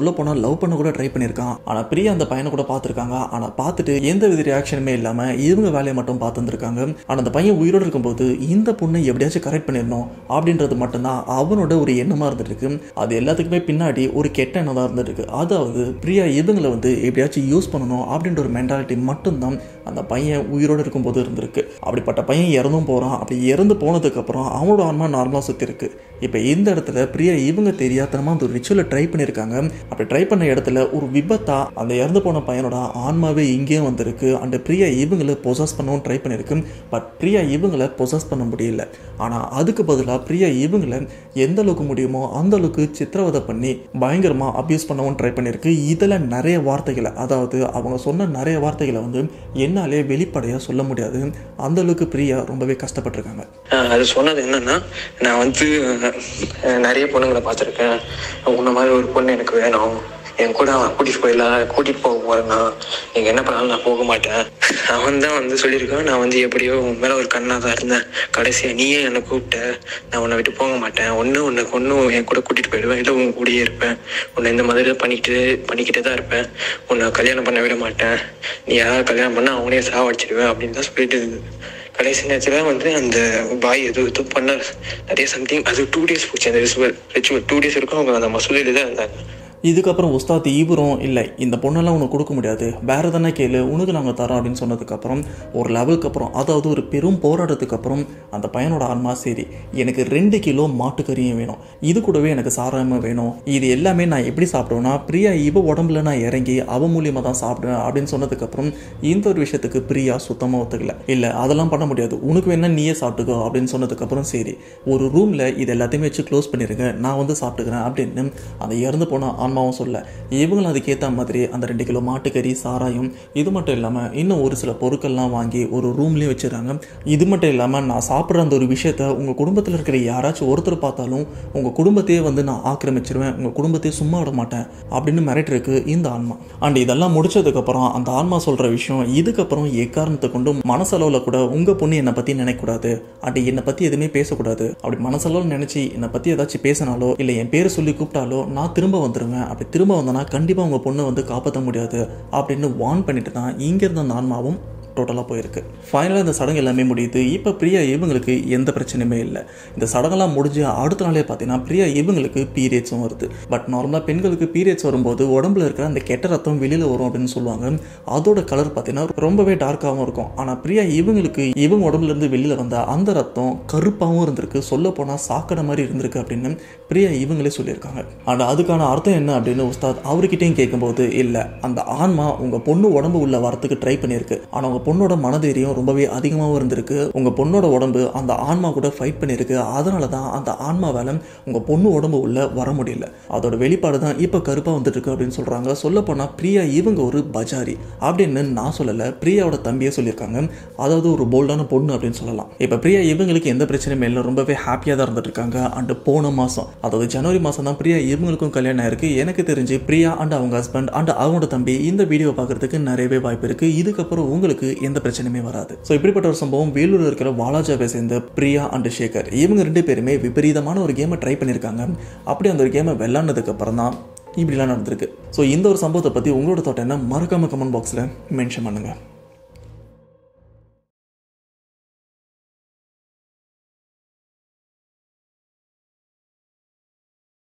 லவ் பண்ண கூட ட்ரை பண்ணியிருக்கான் ஆனால் பிரியா அந்த பையனை கூட பார்த்துருக்காங்க ஆனால் பார்த்துட்டு எந்த வித ரியாக்ஷனுமே இல்லாமல் இவங்க வேலையை மட்டும் பார்த்துருந்துருக்காங்க ஆனால் அந்த பையன் உயிரோடு இருக்கும்போது இந்த பொண்ணை எப்படியாச்சும் கரெக்ட் பண்ணிடணும் அப்படின்றது மட்டும்தான் அவனோட ஒரு எண்ணமாக இருந்துட்டு இருக்கு அது எல்லாத்துக்குமே பின்னாடி ஒரு கெட்ட எண்ணம் தான் இருந்துட்டு இருக்கு அதாவது பிரியா இவங்களை வந்து எப்படியாச்சும் யூஸ் பண்ணணும் அப்படின்ற ஒரு மென்டாலிட்டி மட்டும்தான் அந்த பையன் உயிரோடு இருக்கும்போது இருந்திருக்கு அப்படிப்பட்ட பையன் இறந்தும் போகிறான் அப்படி இறந்து போனதுக்கப்புறம் அவனோட ஆன்மா நார்மலாக சுற்றி இருக்கு இப்போ இந்த இடத்துல பிரியா இவங்க தெரியாதனமாக அந்த ஒரு ரிச்சுவலை ட்ரை பண்ணியிருக்காங்க அப்படி ட்ரை பண்ண இடத்துல ஒரு விபத்தா அந்த இறந்து போன பையனோட ஆன்மாவே இங்கேயும் வந்திருக்கு அந்த பிரியா இவங்களை பொசஸ் பண்ணவும் ட்ரை பண்ணியிருக்கு பட் பிரியா இவங்களை பொசஸ் பண்ண முடியல ஆனால் அதுக்கு பதிலாக பிரியா இவங்களை எந்த அளவுக்கு முடியுமோ அந்த அளவுக்கு சித்திரவதை பண்ணி பயங்கரமாக அப்யூஸ் பண்ணவும் ட்ரை பண்ணியிருக்கு இதில் நிறைய வார்த்தைகளை அதாவது அவங்க சொன்ன நிறைய வார்த்தைகளை வந்து என்னாலே வெளிப்படையாக சொல்ல முடியாது அந்த அளவுக்கு பிரியா ரொம்பவே கஷ்டப்பட்டிருக்காங்க ஆஹ் அது சொன்னது என்னன்னா நான் வந்து அஹ், நிறைய பொண்ணுங்களை பார்த்துருக்கேன் உன்ன மாதிரி ஒரு பொண்ணு எனக்கு வேணும் என் கூட அவன் கூட்டிட்டு போயிடலாம் கூட்டிட்டு போக போறேன்னா நீங்க என்ன பண்ணாலும் நான் போக மாட்டேன் அவன் தான் வந்து சொல்லியிருக்கான் நான் வந்து எப்படியோ உன் மேல ஒரு கண்ணா தான் இருந்தேன் கடைசியா நீயே என்னை கூப்பிட்ட நான் உன்னை விட்டு போக மாட்டேன் ஒன்று உன்னை கொண்டு என் கூட கூட்டிட்டு போயிடுவேன் இல்லை உன் கூடயே இருப்பேன் உன்னை இந்த மாதிரி பண்ணிக்கிட்டு பண்ணிக்கிட்டே தான் இருப்பேன் உன்னை கல்யாணம் பண்ண விட மாட்டேன் நீ யாராவது கல்யாணம் பண்ணா அவனையே சாவடிச்சிடுவேன் அப்படின்னு தான் சொல்லிட்டு இருந்தது கடைசி நேரத்தில் வந்து அந்த பாய் எது இது பண்ண நிறைய சம்திங் அது டூ டேஸ் போச்சு அந்த ரிச்சுவல் ரிச்சுவல் டூ டேஸ் இருக்கும் அவங்க அந்த மசூதியில தான் இருந்தாங்க இதுக்கப்புறம் உஸ்தாத் இவரும் இல்லை இந்த பொண்ணெல்லாம் உனக்கு கொடுக்க முடியாது வேறு தானே கேளு உனக்கு நாங்கள் தரோம் அப்படின்னு சொன்னதுக்கப்புறம் ஒரு லெவலுக்கு அப்புறம் அதாவது ஒரு பெரும் போராட்டத்துக்கு அப்புறம் அந்த பையனோட ஆன்மா சரி எனக்கு ரெண்டு கிலோ மாட்டுக்கறியும் வேணும் இது கூடவே எனக்கு சாராயமும் வேணும் இது எல்லாமே நான் எப்படி சாப்பிடுவேன்னா பிரியா இவ உடம்புல நான் இறங்கி அவ மூலியமாக தான் சாப்பிடுவேன் அப்படின்னு சொன்னதுக்கப்புறம் இந்த ஒரு விஷயத்துக்கு பிரியா சுத்தமாக ஒத்துக்கல இல்லை அதெல்லாம் பண்ண முடியாது உனக்கு வேணா நீயே சாப்பிட்டுக்கோ அப்படின்னு சொன்னதுக்கப்புறம் சரி ஒரு ரூமில் இது எல்லாத்தையுமே வச்சு க்ளோஸ் பண்ணிருங்க நான் வந்து சாப்பிட்டுக்கிறேன் அப்படின்னு அந்த இறந்து போன ஆன்மாவும் சொல்ல இவங்களும் அதுக்கேற்ற மாதிரி அந்த ரெண்டு கிலோ மாட்டுக்கறி சாராயம் இது மட்டும் இல்லாமல் இன்னும் ஒரு சில பொருட்கள்லாம் வாங்கி ஒரு ரூம்லேயும் வச்சுறாங்க இது மட்டும் இல்லாமல் நான் சாப்பிட்ற அந்த ஒரு விஷயத்த உங்கள் குடும்பத்தில் இருக்கிற யாராச்சும் ஒருத்தர் பார்த்தாலும் உங்கள் குடும்பத்தையே வந்து நான் ஆக்கிரமிச்சிருவேன் உங்கள் குடும்பத்தையே சும்மா விட மாட்டேன் அப்படின்னு மிரட்டிருக்கு இந்த ஆன்மா அண்ட் இதெல்லாம் முடிச்சதுக்கப்புறம் அந்த ஆன்மா சொல்கிற விஷயம் இதுக்கப்புறம் எக்காரணத்தை கொண்டு மனசளவில் கூட உங்கள் பொண்ணு என்னை பற்றி நினைக்கக்கூடாது அண்ட் என்னை பற்றி எதுவுமே பேசக்கூடாது அப்படி மனசளவில் நினச்சி என்னை பற்றி ஏதாச்சும் பேசினாலோ இல்லை என் பேரை சொல்லி கூப்பிட்டாலோ நான் திரும்ப வந்துடுவேன் அப்படி திரும்ப வந்தேன்னா கண்டிப்பாக உங்கள் பொண்ணை வந்து காப்பாற்ற முடியாது அப்படின்னு வார்ன் பண்ணிட்டு தான் இங்கேருந்து அந்த ஆன்மாவும் டோட்டலாக போயிருக்கு ஃபைனலாக இந்த சடங்கு எல்லாமே முடியுது இப்போ பிரியா இவங்களுக்கு எந்த பிரச்சனையுமே இல்லை இந்த சடங்கெல்லாம் முடிஞ்சு அடுத்த நாளே பார்த்தீங்கன்னா பிரியா இவங்களுக்கு பீரியட்ஸும் வருது பட் நார்மலாக பெண்களுக்கு பீரியட்ஸ் வரும்போது உடம்புல இருக்கிற அந்த கெட்ட ரத்தம் வெளியில் வரும் அப்படின்னு சொல்லுவாங்க அதோட கலர் பார்த்தீங்கன்னா ரொம்பவே டார்க்காகவும் இருக்கும் ஆனால் பிரியா இவங்களுக்கு இவங்க உடம்புல இருந்து வெளியில் வந்த அந்த ரத்தம் கருப்பாகவும் இருந்திருக்கு சொல்ல போனால் சாக்கடை மாதிரி இருந்திருக்கு அப்படின்னு பிரியா இவங்களே சொல்லியிருக்காங்க ஆனால் அதுக்கான அர்த்தம் என்ன அப்படின்னு உஸ்தாத் அவர்கிட்டையும் கேட்கும்போது இல்லை அந்த ஆன்மா உங்கள் பொண்ணு உடம்பு உள்ள வரத்துக்கு ட்ரை பண்ணியிருக்கு ஆனால் உங்கள் பொண்ணோட மனதைரியம் ரொம்பவே அதிகமாகவும் இருந்திருக்கு உங்கள் பொண்ணோட உடம்பு அந்த ஆன்மா கூட ஃபைட் பண்ணியிருக்கு அதனால தான் அந்த ஆன்மாவால் உங்கள் பொண்ணு உடம்பு உள்ள வர முடியல அதோட வெளிப்பாடு தான் இப்போ கருப்பாக வந்துட்டு இருக்கு அப்படின்னு சொல்கிறாங்க சொல்லப்போனால் பிரியா இவங்க ஒரு பஜாரி அப்படின்னு நான் சொல்லலை பிரியாவோட தம்பியே சொல்லியிருக்காங்க அதாவது ஒரு போல்டான பொண்ணு அப்படின்னு சொல்லலாம் இப்போ பிரியா இவங்களுக்கு எந்த பிரச்சனையும் இல்லை ரொம்பவே ஹாப்பியாக தான் இருந்துட்டு இருக்காங்க அண்ட் போன மாதம் அதாவது ஜனவரி மாதம் தான் பிரியா இவங்களுக்கும் கல்யாணம் ஆயிருக்கு எனக்கு தெரிஞ்சு பிரியா அண்ட் அவங்க ஹஸ்பண்ட் அண்ட் அவங்களோட தம்பி இந்த வீடியோ பார்க்கறதுக்கு நிறையவே வாய்ப்பு இருக்கு இதுக்கப்புறம் உங்களுக்கு எந்த பிரச்சனையுமே வராது ஸோ இப்படிப்பட்ட ஒரு சம்பவம் வேலூர் இருக்கிற வாலாஜாவை சேர்ந்த பிரியா அண்ட் சேகர் இவங்க ரெண்டு பேருமே விபரீதமான ஒரு கேமை ட்ரை பண்ணியிருக்காங்க அப்படி அந்த ஒரு கேமை விளாண்டதுக்கு அப்புறம் தான் இப்படிலாம் நடந்திருக்கு ஸோ இந்த ஒரு சம்பவத்தை பற்றி உங்களோட தாட் என்ன மறக்காம கமெண்ட் பாக்ஸில் மென்ஷன் பண்ணுங்கள்